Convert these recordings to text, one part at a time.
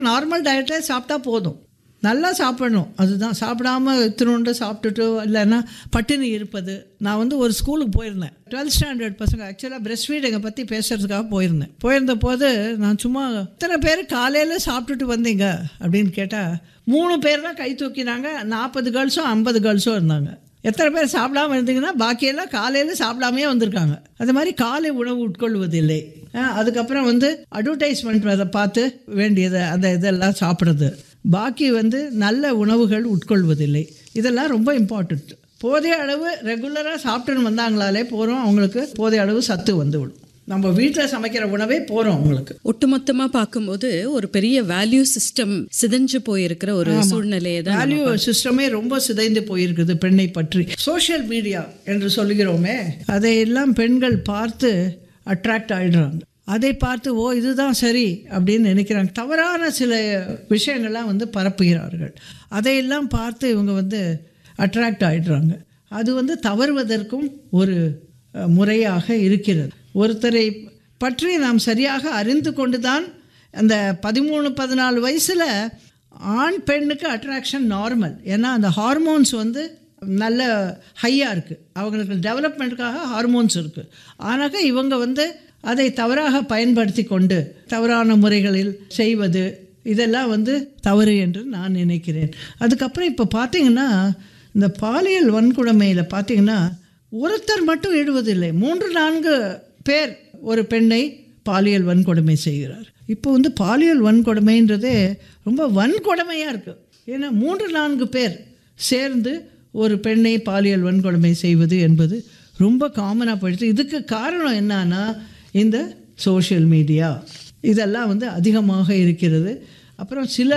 normal டயட்டே சாப்பிட்டா போதும் நல்லா சாப்பிடணும் அதுதான் சாப்பிடாம இத்தினோண்டு சாப்பிட்டுட்டு இல்லைன்னா பட்டினி இருப்பது நான் வந்து ஒரு ஸ்கூலுக்கு போயிருந்தேன் டுவெல்த் ஸ்டாண்டர்ட் பசங்க ஆக்சுவலாக பிரஸ்ட் ஃபீடிங்கை பற்றி பேசுகிறதுக்காக போயிருந்தேன் போயிருந்த போது நான் சும்மா இத்தனை பேர் காலையில் சாப்பிட்டுட்டு வந்தீங்க அப்படின்னு கேட்டால் மூணு பேர் தான் கை தூக்கினாங்க நாற்பது கேர்ள்ஸும் ஐம்பது கேர்ள்ஸும் இருந்தாங்க எத்தனை பேர் சாப்பிடாம இருந்தீங்கன்னா பாக்கியெல்லாம் காலையில் சாப்பிடாமையே வந்திருக்காங்க அது மாதிரி காலை உணவு உட்கொள்வதில்லை அஹ் அதுக்கப்புறம் வந்து அட்வர்டைஸ்மெண்ட் அதை பார்த்து வேண்டியதை அந்த இதெல்லாம் சாப்பிட்றது பாக்கி வந்து நல்ல உணவுகள் உட்கொள்வதில்லை இதெல்லாம் ரொம்ப இம்பார்ட்டண்ட் போதிய அளவு ரெகுலராக சாப்பிட்டுன்னு வந்தாங்களாலே போகிறோம் அவங்களுக்கு போதிய அளவு சத்து வந்துவிடும் நம்ம வீட்டில் சமைக்கிற உணவே போகிறோம் அவங்களுக்கு ஒட்டுமொத்தமா பார்க்கும்போது ஒரு பெரிய வேல்யூ சிஸ்டம் சிதைஞ்சு போயிருக்கிற ஒரு சூழ்நிலையை தான் வேல்யூ சிஸ்டமே ரொம்ப சிதைந்து போயிருக்குது பெண்ணை பற்றி சோஷியல் மீடியா என்று சொல்லுகிறோமே அதையெல்லாம் பெண்கள் பார்த்து அட்ராக்ட் ஆயிடுறாங்க அதை பார்த்து ஓ இதுதான் சரி அப்படின்னு நினைக்கிறாங்க தவறான சில விஷயங்கள்லாம் வந்து பரப்புகிறார்கள் அதையெல்லாம் பார்த்து இவங்க வந்து அட்ராக்ட் ஆயிடுறாங்க அது வந்து தவறுவதற்கும் ஒரு அஹ், முறையாக இருக்கிறது ஒருத்தரை பற்றி நாம் சரியாக அறிந்து கொண்டு தான் அந்த பதிமூணு பதினாலு வயசில் ஆண் பெண்ணுக்கு அட்ராக்ஷன் நார்மல் ஏன்னா அந்த ஹார்மோன்ஸ் வந்து நல்ல ஹையாக இருக்குது அவங்களுக்கு டெவலப்மெண்ட்டுக்காக ஹார்மோன்ஸ் இருக்குது ஆனாக்கா இவங்க வந்து அதை தவறாக பயன்படுத்தி கொண்டு தவறான முறைகளில் செய்வது இதெல்லாம் வந்து தவறு என்று நான் நினைக்கிறேன் அதுக்கப்புறம் இப்போ பார்த்தீங்கன்னா இந்த பாலியல் வன்கொடுமையில் பார்த்தீங்கன்னா ஒருத்தர் மட்டும் ஈடுவதில்லை மூன்று நான்கு பேர் ஒரு பெண்ணை பாலியல் வன்கொடுமை செய்கிறார் இப்போ வந்து பாலியல் வன்கொடுமைன்றதே ரொம்ப வன்கொடுமையாக இருக்குது ஏன்னா மூன்று நான்கு பேர் சேர்ந்து ஒரு பெண்ணை பாலியல் வன்கொடுமை செய்வது என்பது ரொம்ப காமனாக போயிடுது இதுக்கு காரணம் என்னன்னா இந்த சோஷியல் மீடியா இதெல்லாம் வந்து அதிகமாக இருக்கிறது அப்புறம் சில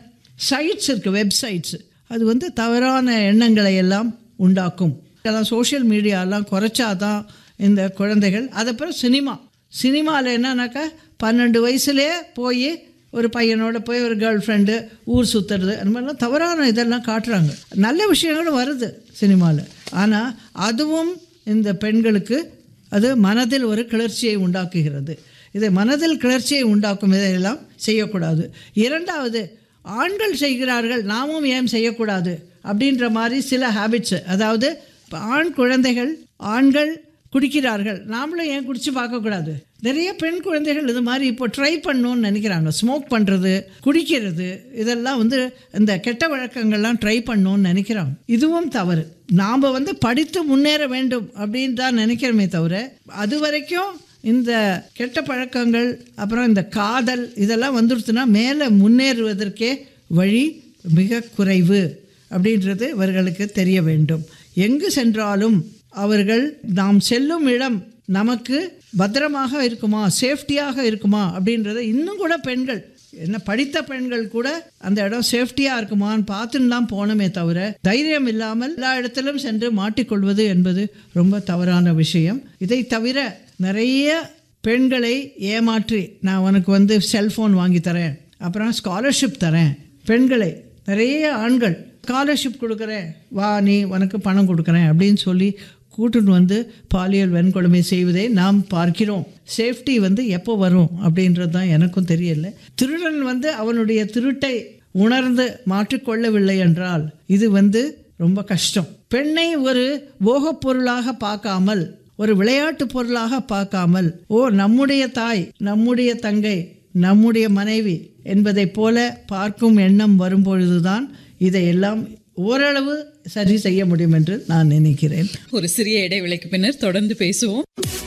சைட்ஸ் இருக்குது வெப்சைட்ஸ் அது வந்து தவறான எண்ணங்களை எல்லாம் உண்டாக்கும் இதெல்லாம் சோஷியல் மீடியாலாம் குறைச்சாதான் இந்த குழந்தைகள் அதுக்கப்புறம் சினிமா சினிமாவில் என்னன்னாக்கா பன்னெண்டு வயசுலேயே போய் ஒரு பையனோட போய் ஒரு கேர்ள் ஃப்ரெண்டு ஊர் சுற்றுறது அந்த மாதிரிலாம் தவறான இதெல்லாம் காட்டுறாங்க நல்ல விஷயங்களும் வருது சினிமாவில் ஆனால் அதுவும் இந்த பெண்களுக்கு அது மனதில் ஒரு கிளர்ச்சியை உண்டாக்குகிறது இதை மனதில் கிளர்ச்சியை உண்டாக்கும் இதையெல்லாம் செய்யக்கூடாது இரண்டாவது ஆண்கள் செய்கிறார்கள் நாமும் ஏன் செய்யக்கூடாது அப்படின்ற மாதிரி சில ஹேபிட்ஸு அதாவது இப்ப ஆண் குழந்தைகள் ஆண்கள் குடிக்கிறார்கள் நாமளும் ஏன் குடிச்சு பார்க்கக்கூடாது நிறைய பெண் குழந்தைகள் இது மாதிரி இப்போ ட்ரை பண்ணணும்னு நினைக்கிறாங்க ஸ்மோக் பண்ணுறது குடிக்கிறது இதெல்லாம் வந்து இந்த கெட்ட வழக்கங்கள்லாம் ட்ரை பண்ணணும்னு நினைக்கிறாங்க இதுவும் தவறு நாம் வந்து படித்து முன்னேற வேண்டும் அப்படின்னு தான் நினைக்கிறோமே தவிர அது வரைக்கும் இந்த கெட்ட பழக்கங்கள் அப்புறம் இந்த காதல் இதெல்லாம் வந்துடுச்சுன்னா மேலே முன்னேறுவதற்கே வழி மிக குறைவு அப்படின்றது இவர்களுக்கு தெரிய வேண்டும் எங்கு சென்றாலும் அவர்கள் நாம் செல்லும் இடம் நமக்கு பத்திரமாக இருக்குமா சேஃப்டியாக இருக்குமா அப்படின்றத இன்னும் கூட பெண்கள் என்ன படித்த பெண்கள் கூட அந்த இடம் சேஃப்டியாக இருக்குமான்னு பார்த்துன்னு தான் போனோமே தவிர தைரியம் இல்லாமல் எல்லா இடத்திலும் சென்று மாட்டிக்கொள்வது என்பது ரொம்ப தவறான விஷயம் இதை தவிர நிறைய பெண்களை ஏமாற்றி நான் உனக்கு வந்து செல்ஃபோன் வாங்கி தரேன் அப்புறம் ஸ்காலர்ஷிப் தரேன் பெண்களை நிறைய ஆண்கள் ஸ்காலர்ஷிப் கொடுக்குறேன் வா நீ உனக்கு பணம் கொடுக்குறேன் அப்படின்னு சொல்லி கூட்டுன்னு வந்து பாலியல் வன்கொடுமை செய்வதை நாம் பார்க்கிறோம் சேஃப்டி வந்து எப்போ வரும் அப்படின்றது தான் எனக்கும் தெரியல திருடன் வந்து அவனுடைய திருட்டை உணர்ந்து மாற்றிக்கொள்ளவில்லை என்றால் இது வந்து ரொம்ப கஷ்டம் பெண்ணை ஒரு போகப் பொருளாக பார்க்காமல் ஒரு விளையாட்டு பொருளாக பார்க்காமல் ஓ நம்முடைய தாய் நம்முடைய தங்கை நம்முடைய மனைவி என்பதைப் போல பார்க்கும் எண்ணம் வரும்பொழுதுதான் இதையெல்லாம் ஓரளவு சரி செய்ய முடியும் என்று நான் நினைக்கிறேன் ஒரு சிறிய இடைவேளைக்கு பின்னர் தொடர்ந்து பேசுவோம்